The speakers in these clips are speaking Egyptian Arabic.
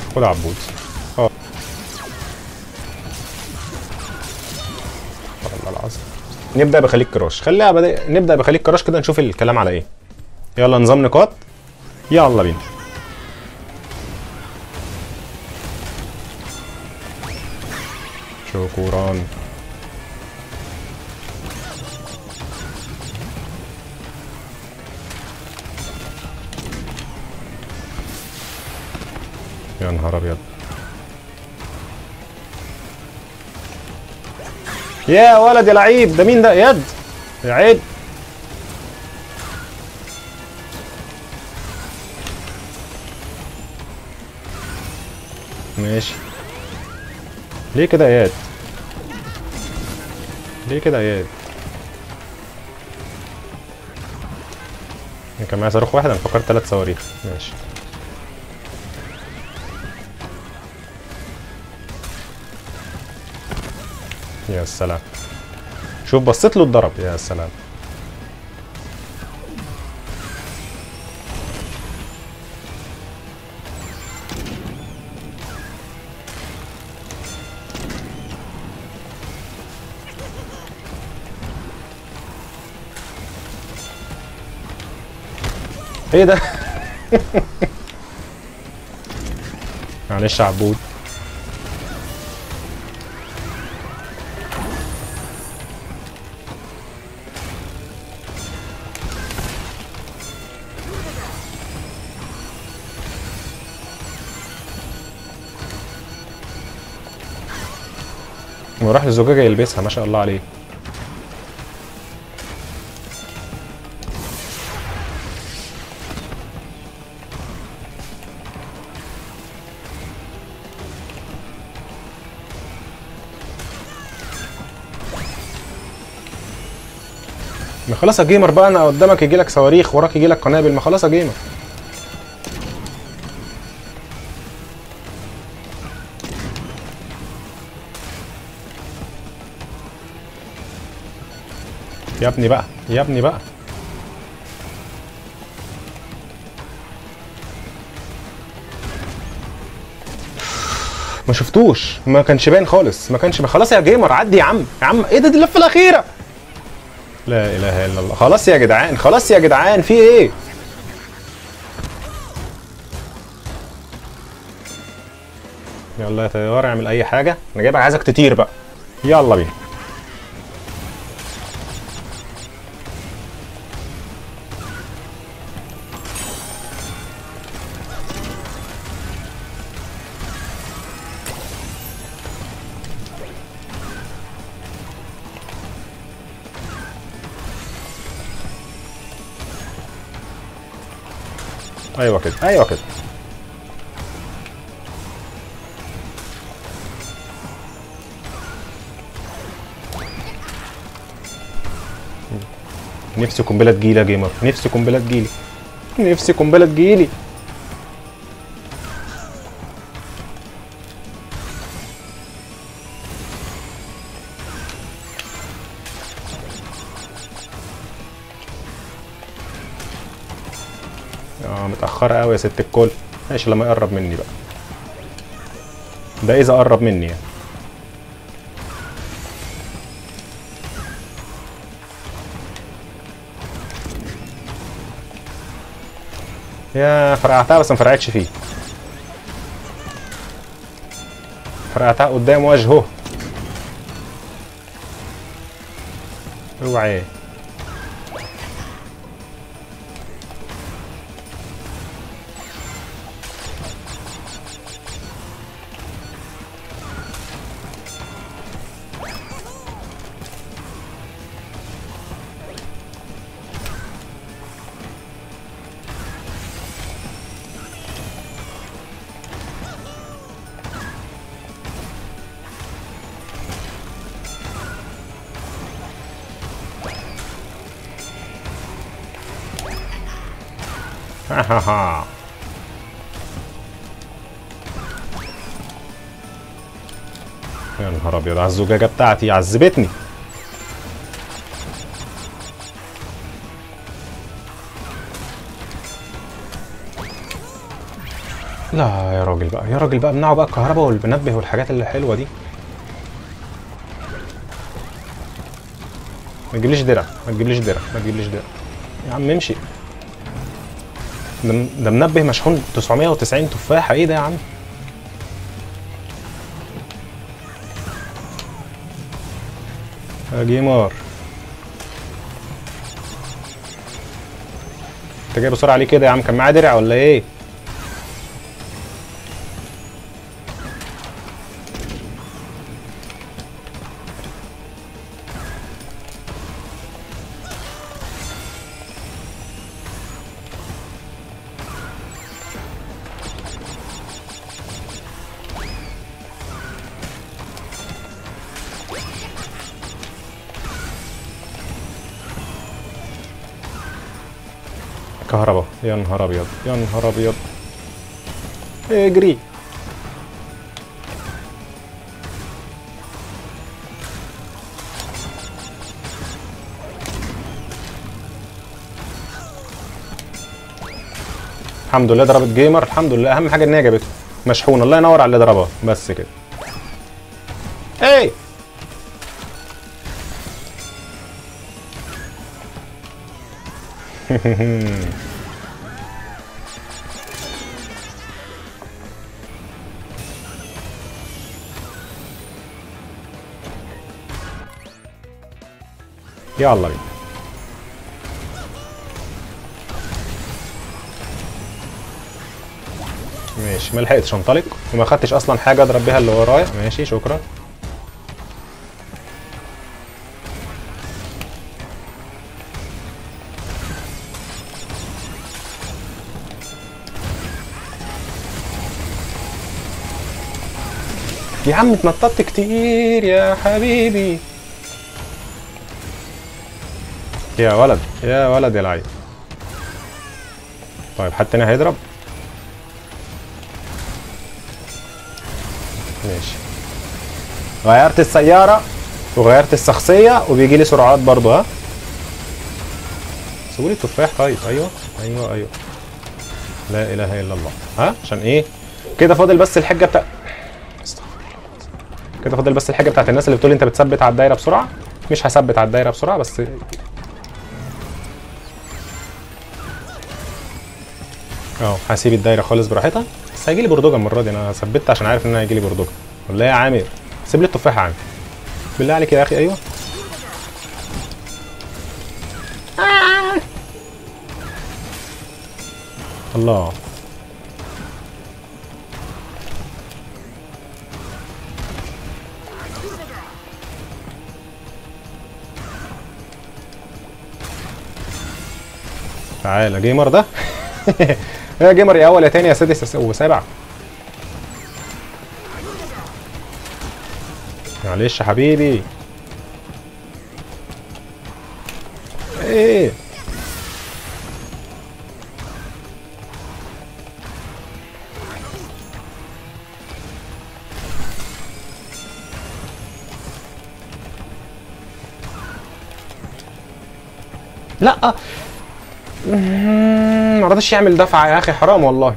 خد عبود اه والله العظيم نبدا بخليك كراش خليها بدأ... نبدا بخليك كراش كده نشوف الكلام على ايه يلا نظام نقاط يلا بينا شكرا يا نهار ابيض يا ولد يا لعيب ده مين ده يد يا عيب ماشي ليه كده يا اياد ليه كده يا اياد أنا كان معايا صاروخ واحد انا فكرت ثلاث صواريخ ماشي يا سلام شوف بصيت له اتضرب يا سلام ايه ده معلش يا عبود وراح للزجاجة يلبسها ما شاء الله عليه ما خلاص يا جيمر بقى انا قدامك يجي لك صواريخ وراك يجي لك قنابل ما خلاص يا جيمر يا ابني بقى يا ابني بقى ما شفتوش ما كانش باين خالص ما كانش خلاص يا جيمر عدي يا عم يا عم ايه ده دي اللفه الاخيره لا اله الا الله خلاص يا جدعان خلاص يا جدعان في ايه يلا يا طيار اعمل اي حاجه انا جايبك عايزك تطير بقى يلا بينا ايوه كده ايوه كده نفسي قنبله تجيلي يا جيمر نفسي قنبله تجيلي نفسي قنبله تجيلي اه متأخرة قوي يا ست الكل ماشي لما يقرب مني بقى ده إذا قرب مني يعني يا فرقعتها بس ما فرقعتش فيه فرقعتها قدام وجهه اوعى ها ها ها يا نهار ابيض على الزجاجه بتاعتي عذبتني لا يا راجل بقى يا راجل بقى امنعوا بقى الكهرباء والمنبه والحاجات اللي حلوه دي ما تجيبليش درع ما تجيبليش درع ما تجيبليش درع يا عم امشي ده ده منبه مشحون 990 تفاحه ايه ده يا عم يا جيمار انت جاي بسرعه ليه كده يا عم كان معاه درع ولا ايه كهرباء يا نهار ابيض يا نهار ابيض اجري الحمد لله ضربت جيمر الحمد لله اهم حاجه ان هي جابته مشحون الله ينور على اللي ضربها بس كده ايه يلا بينا ماشي ما لحقتش انطلق وما خدتش اصلا حاجه اضرب بيها اللي ورايا ماشي شكرا يا عم اتنططت كتير يا حبيبي يا ولد يا ولد يا لعيب طيب حد تاني هيضرب ماشي غيرت السيارة وغيرت الشخصية وبيجي لي سرعات برضو ها سيبولي التفاح طيب ايوه ايوه ايوه لا اله الا الله ها عشان ايه كده فاضل بس الحجة بتاع استغفر الله. كده فاضل بس الحجة بتاعت الناس اللي بتقول انت بتثبت على الدايرة بسرعة مش هثبت على الدايرة بسرعة بس اه هسيب الدايره خالص براحتها بس هيجي لي بردوجه المره دي انا ثبت عشان عارف ان انا هيجي لي بردوجه ولا ايه يا عامر سيب لي التفاحه يا عامر بالله عليك يا اخي ايوه الله تعالى جيمر ده يا جيمر يا اول يا تاني يا سادس يا س- وسابع معلش يا حبيبي ايه لا مم، ما رضاش يعمل دفعه يا اخي حرام والله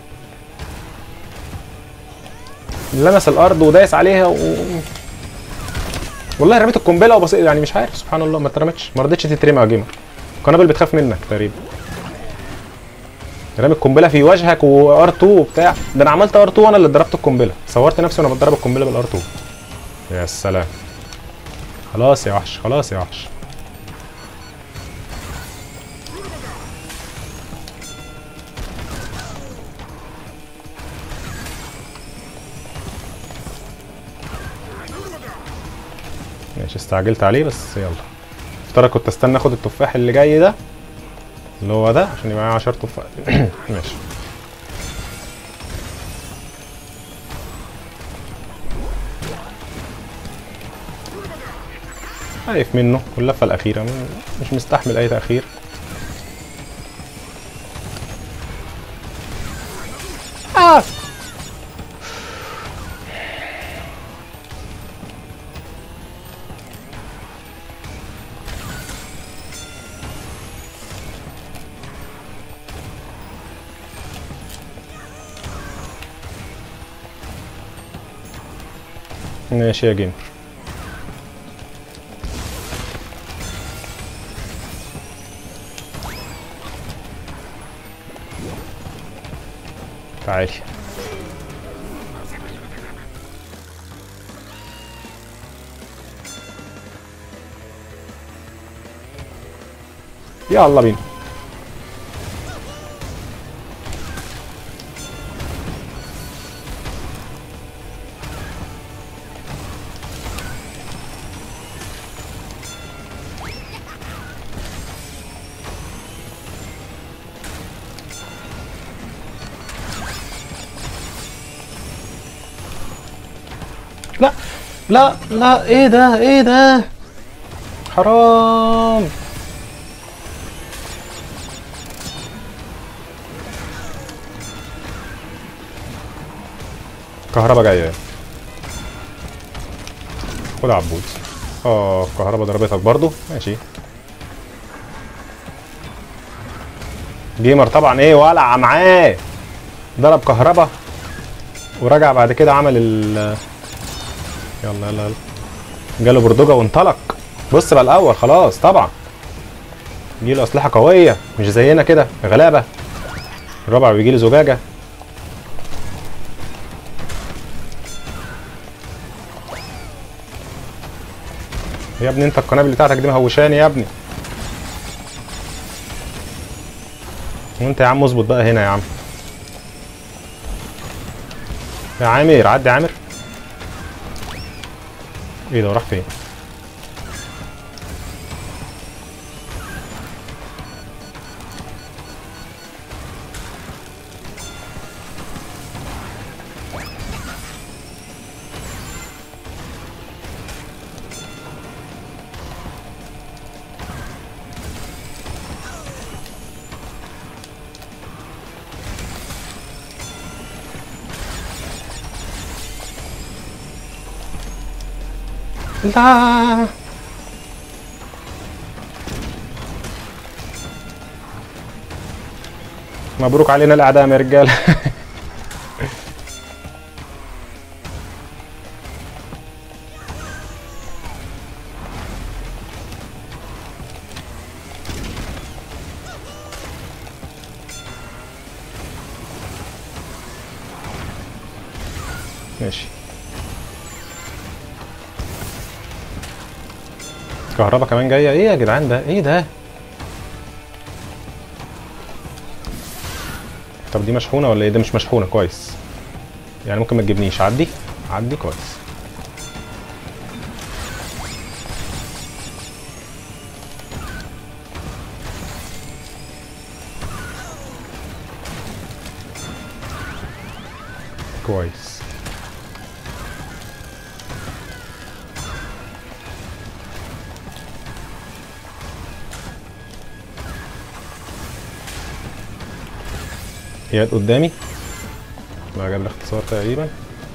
لمس الارض ودايس عليها و... والله رميت القنبله وبص يعني مش عارف سبحان الله ما اترمتش ما رضتش تترمي يا جيمر القنابل بتخاف منك تقريبا رامي القنبله في وجهك وار 2 وبتاع ده انا عملت ار 2 وانا اللي ضربت القنبله صورت نفسي وانا بضرب القنبله بالار 2 يا سلام خلاص يا وحش خلاص يا وحش ماشي استعجلت عليه بس يلا افترض كنت استنى اخد التفاح اللي جاي ده اللي هو ده عشان يبقى معايا 10 تفاح ماشي خايف منه واللفه الاخيره مش مستحمل اي تاخير آه. ماشي يا جيمر تعالي يلا بينا لا لا لا ايه ده ايه ده حرام كهربا جايه خد يا عبود اه الكهربا ضربتك برضو ماشي جيمر طبعا ايه ولع معاه ضرب كهربا ورجع بعد كده عمل ال يلا يلا يلا جاله بردوجة وانطلق بص بقى الاول خلاص طبعا جيله اسلحه قويه مش زينا كده غلابه الرابع بيجي له زجاجه يا ابني انت القنابل بتاعتك دي مهوشاني يا ابني وانت يا عم اظبط بقى هنا يا عم يا عامر عدي يا عامر ايه ده راح فين لا مبروك علينا الاعدام يا رجاله ماشي كهربا كمان جايه ايه يا جدعان ده ايه ده طب دي مشحونه ولا ايه ده مش مشحونه كويس يعني ممكن ما تجيبنيش عدي عدي كويس كويس هي قدامي ما جاب الاختصار تقريبا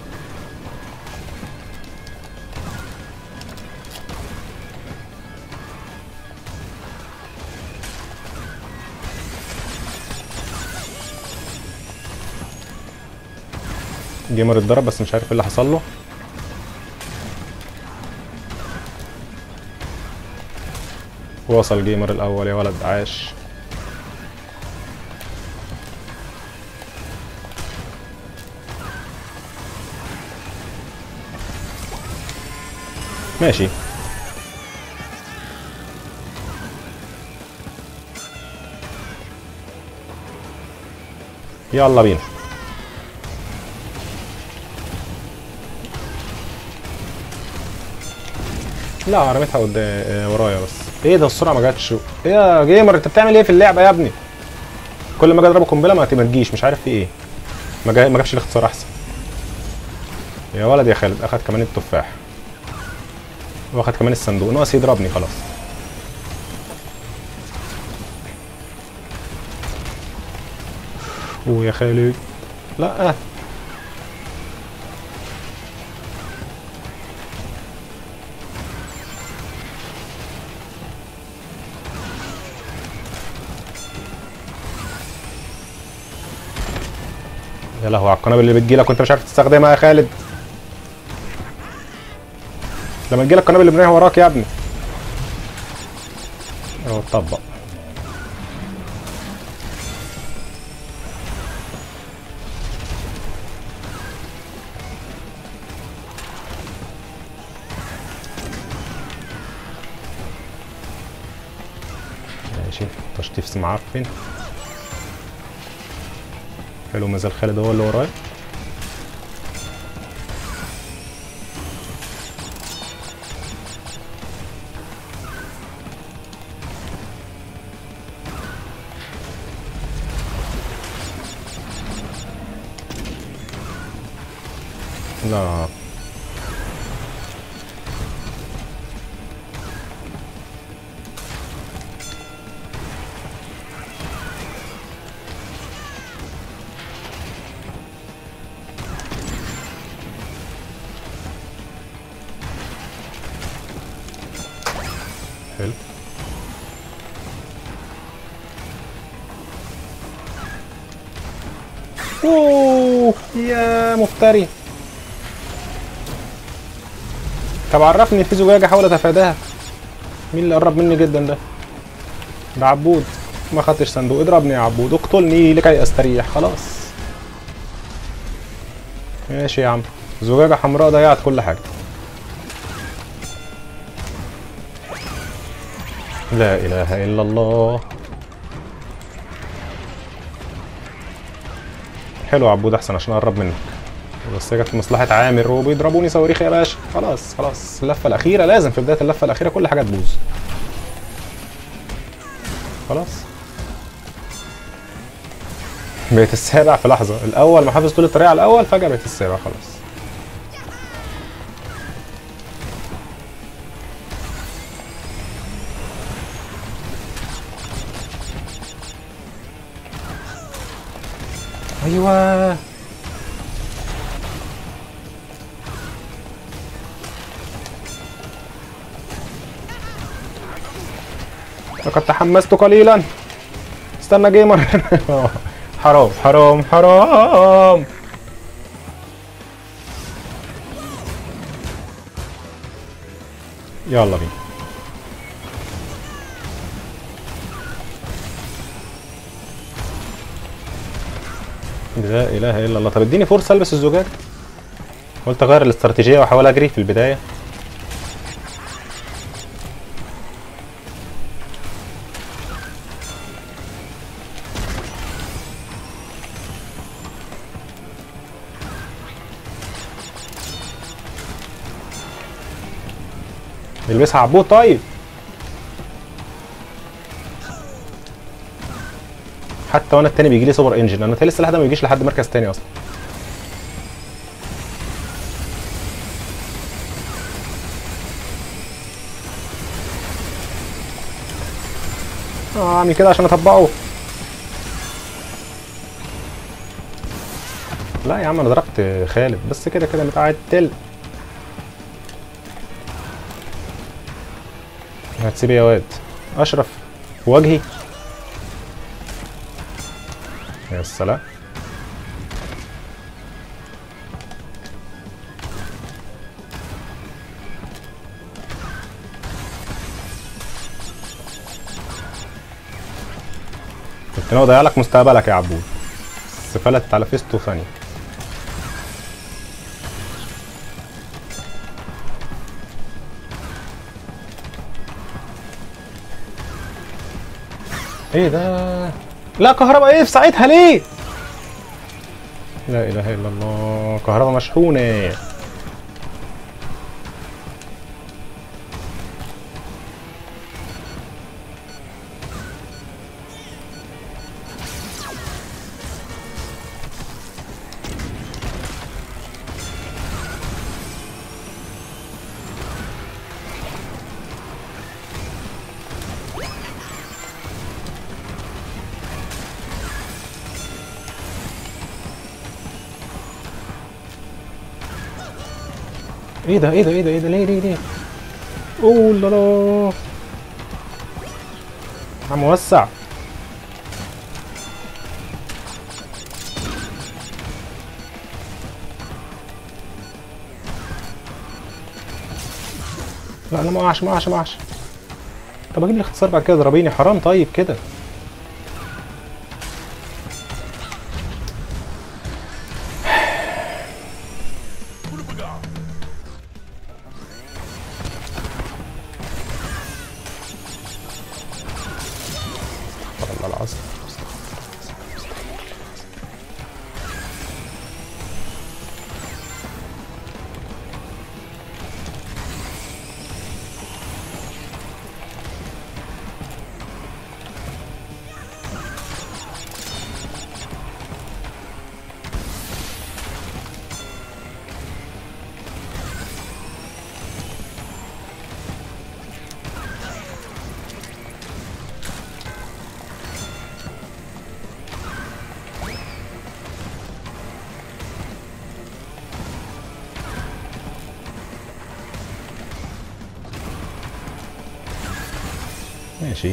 جيمر اتضرب بس مش عارف ايه اللي حصل له وصل جيمر الاول يا ولد عاش ماشي يلا بينا لا رميتها قدام آه، ورايا بس ايه ده السرعه ما جاتش ايه يا جيمر انت بتعمل ايه في اللعبه يا ابني كل ما اجي اضربه قنبله ما ما تجيش مش عارف في ايه ما جا- ما جابش الاختصار احسن يا ولد يا خالد اخد كمان التفاح واخد كمان الصندوق ناقص يضربني خلاص ويا خالد لا يا لهوي على القنابل اللي بتجيلك وانت مش عارف تستخدمها يا خالد لما تجيلك قنابل اللبنانيه وراك يا ابني اهو اتطبق ماشي تشطيف معفن حلو مازال خالد هو اللي ورايا لا حلو اوه يا مفتري طب عرفني في زجاجة احاول اتفاداها مين اللي قرب مني جدا ده ده عبود ما خدتش صندوق اضربني يا عبود اقتلني لكي استريح خلاص ماشي يا عم زجاجة حمراء ضيعت كل حاجة لا اله الا الله حلو يا عبود احسن عشان اقرب منك بس هي كانت في مصلحة عامر وبيضربوني صواريخ يا باشا خلاص خلاص اللفة الأخيرة لازم في بداية اللفة الأخيرة كل حاجة تبوظ خلاص بقيت السابع في لحظة الأول محافظ طول الطريق على الأول فجأة بقيت السابع خلاص أيوه لقد تحمست قليلا استنى جيمر حرام حرام حرام يلا بينا لا اله الا الله طب اديني فرصه البس الزجاج قلت اغير الاستراتيجيه واحاول اجري في البدايه البسها عبود طيب حتى وانا التاني بيجي لي سوبر انجن انا تاني السلاح ده ما بيجيش لحد مركز تاني اصلا اه اعمل كده عشان اطبقه لا يا عم انا ضربت خالد بس كده كده متعدل هتسيب يا واد اشرف في وجهي يا سلام كنت ناوي اضيع لك مستقبلك يا عبود بس فلتت على فيستو ثانيه ايه ده لا كهرباء ايه في ساعتها ليه لا اله الا الله كهرباء مشحونه ايه ده ايه ده ايه ده ايه ده ليه ليه ليه اوه لا لا عم وسع لا انا ما اقعش ما اقعش ما اقعش طب اجيب لي اختصار بعد كده اضربيني حرام طيب كده والله العظيم ماشي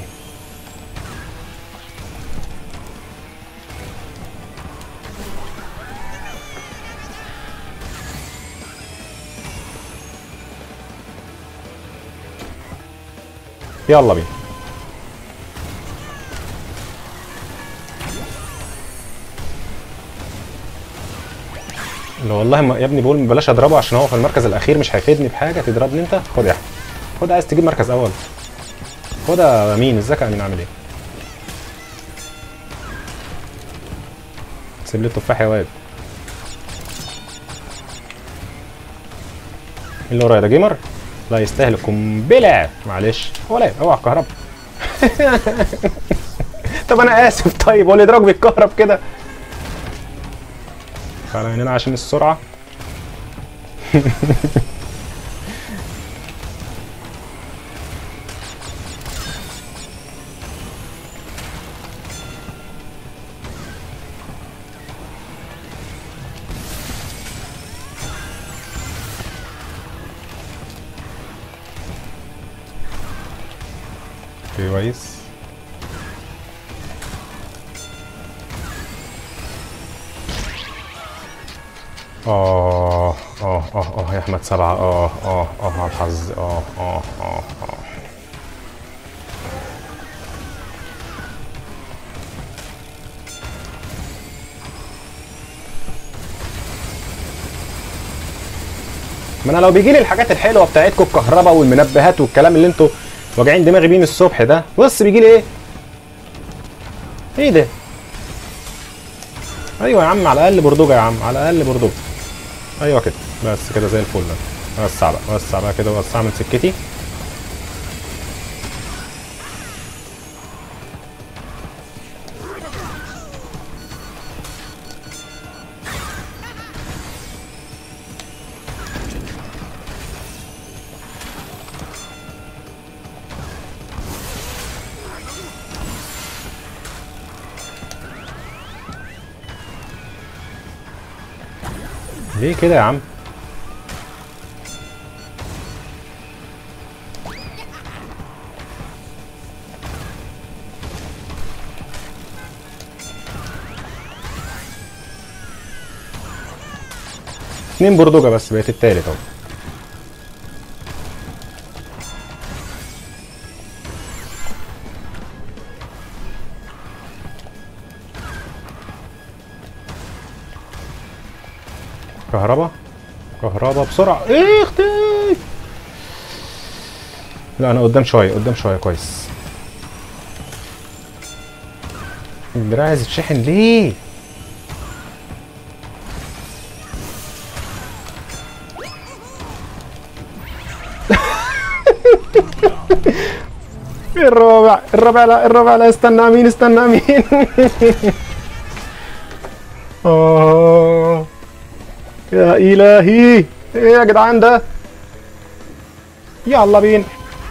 يلا بينا لا والله ما يا ابني بقول بلاش اضربه عشان هو في المركز الاخير مش هيفيدني بحاجه تضربني انت خد يا احمد خد عايز تجيب مركز اول خد يا مين ازيك يا مين عامل ايه سيب لي التفاح يا واد مين اللي ورايا ده جيمر لا يستاهل قنبله معلش ولا اوعى الكهرباء طب انا اسف طيب هو اللي يضربك بالكهرب كده تعالى من هنا عشان السرعه كويس اه اه اه اه يا احمد سبعة اه اه اه على الحظ اه اه اه اه ما انا لو بيجي لي الحاجات الحلوه بتاعتكم الكهرباء والمنبهات والكلام اللي انتوا واجعين دماغي بيه من الصبح ده بص بيجي لي ايه ايه ده ايوه يا عم على الاقل بردوجه يا عم على الاقل بردوجه ايوه كده بس كده زي الفل ده وسع بقى وسع بقى كده وسع من سكتي ليه كده يا عم اتنين بردوجة بس بقيت التالت اهو كهربا كهربا بسرعة ايه اختي لا انا قدام شوية قدام شوية كويس الدراع عايز يتشحن ليه الرابع الرابع لا الرابع لا استنى مين استنى مين اه يا الهي ايه يا جدعان ده يلا بينا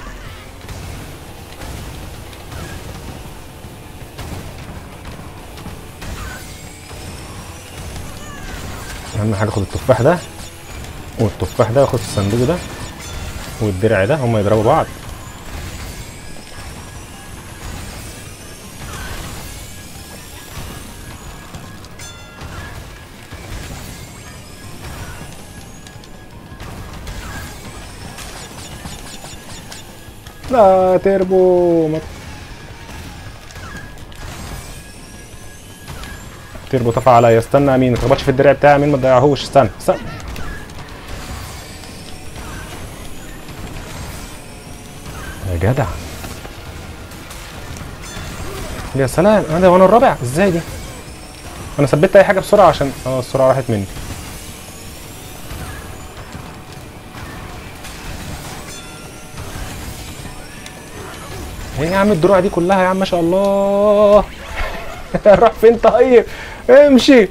اهم حاجه خد التفاح ده والتفاح ده واخد الصندوق ده والدرع ده هما يضربوا بعض لا تربو ما... تربو طفى عليا استنى يا مين ما تخبطش في الدرع بتاعي يا مين ما تضيعهوش استنى استنى يا جدع يا سلام انا وانا الرابع ازاي دي انا ثبت اي حاجه بسرعه عشان اه السرعه راحت مني ايه يا عم الدروع دي كلها يا عم ما شاء الله راح فين طيب امشي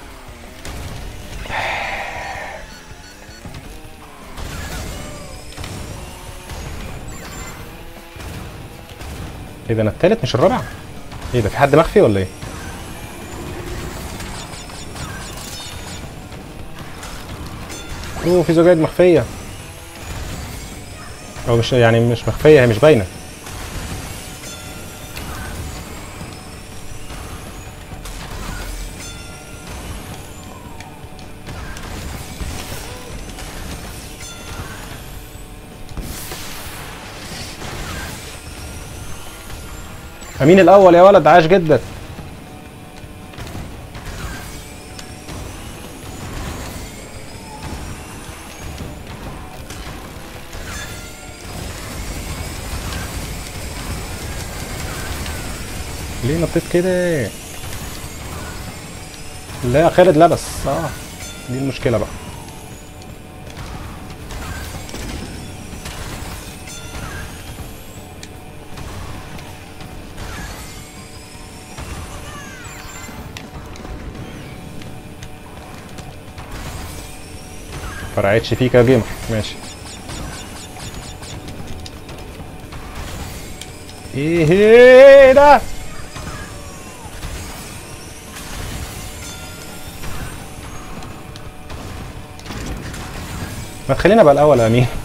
ايه ده انا التالت مش الرابع ايه ده في حد مخفي ولا ايه اوه في زجاج مخفيه او مش يعني مش مخفيه هي مش باينه امين الاول يا ولد عاش جدا ليه نطيت كده لا خالد لبس اه دي المشكله بقى فرقتش فيك يا جيمر ماشي ايه ده ما تخلينا بقى الاول يا امين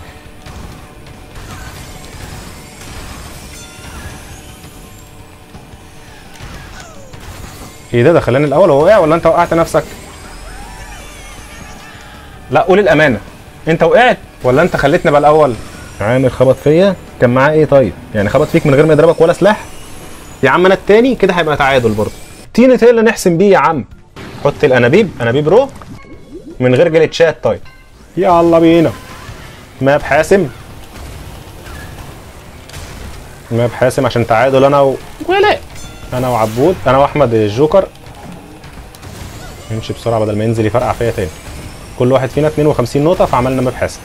ايه ده ده خلاني الاول هو وقع ولا انت وقعت نفسك لا قول الامانه انت وقعت ولا انت خليتني بقى الاول عامر خبط فيا كان معاه ايه طيب يعني خبط فيك من غير ما يضربك ولا سلاح يا عم انا التاني كده هيبقى تعادل برضه تيني ايه اللي نحسم بيه يا عم حط الانابيب انابيب رو من غير جليتشات طيب يلا بينا ماب حاسم ماب حاسم عشان تعادل انا و... ولا انا وعبود انا واحمد الجوكر نمشي بسرعه بدل ما ينزل يفرقع فيا تاني كل واحد فينا 52 نقطه فعملنا ماب حاسم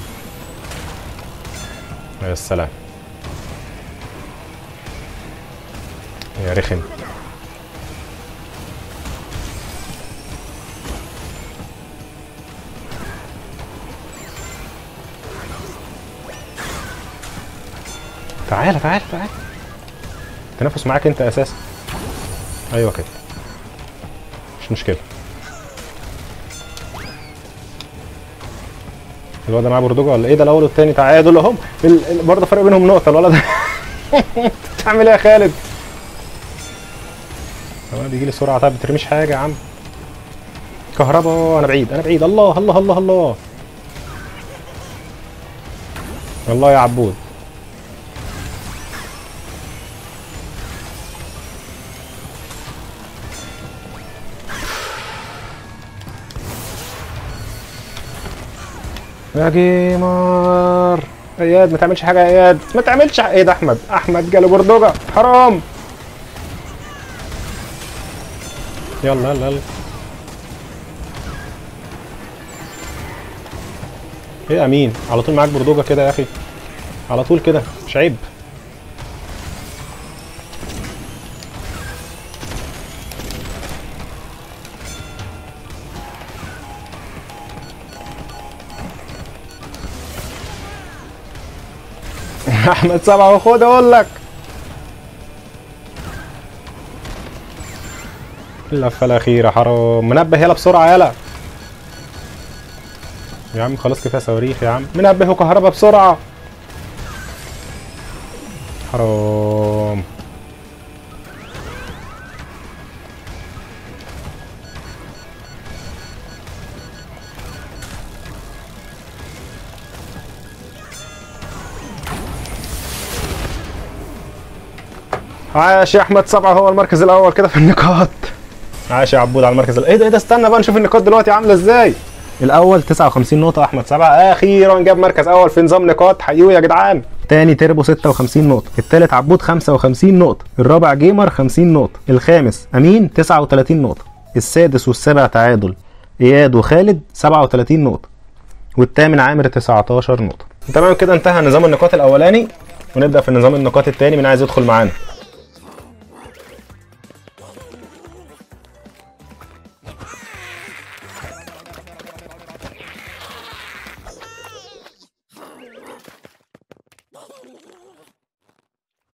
يا سلام يا رخم تعالى تعالى تعالى تنافس معاك انت اساسا ايوه كده مش مشكله الواد ده معاه بردوجه ولا ايه ده الاول والتاني تعادل اهم ال- ال- برضه فرق بينهم نقطه الولد بتعمل ايه يا خالد؟ هو انا بيجي لي سرعه طيب ما بترميش حاجه يا عم كهربا انا بعيد انا بعيد الله الله الله الله الله يا عبود يا جيمر اياد ما تعملش حاجه يا اياد ما تعملش حاجة. ايه ده احمد احمد جاله بردوجه حرام يلا يلا يلا ايه يا امين على طول معاك بردوجه كده يا اخي على طول كده مش عيب احمد سبعه وخد اقول لك اللفه الاخيره حرام منبه يلا بسرعه يلا يا عم خلاص كفايه صواريخ يا عم منبه وكهرباء بسرعه حرام عاش يا احمد سبعه هو المركز الاول كده في النقاط عاش يا عبود على المركز الاول ايه ده ايه ده استنى بقى نشوف النقاط دلوقتي عامله ازاي الاول 59 نقطه احمد سبعه اخيرا جاب مركز اول في نظام نقاط حقيقي يا جدعان تاني تربو 56 نقطه التالت عبود 55 نقطه الرابع جيمر 50 نقطه الخامس امين 39 نقطه السادس والسابع تعادل اياد وخالد 37 نقطه والثامن عامر 19 نقطه تمام كده انتهى نظام النقاط الاولاني ونبدا في نظام النقاط الثاني من عايز يدخل معانا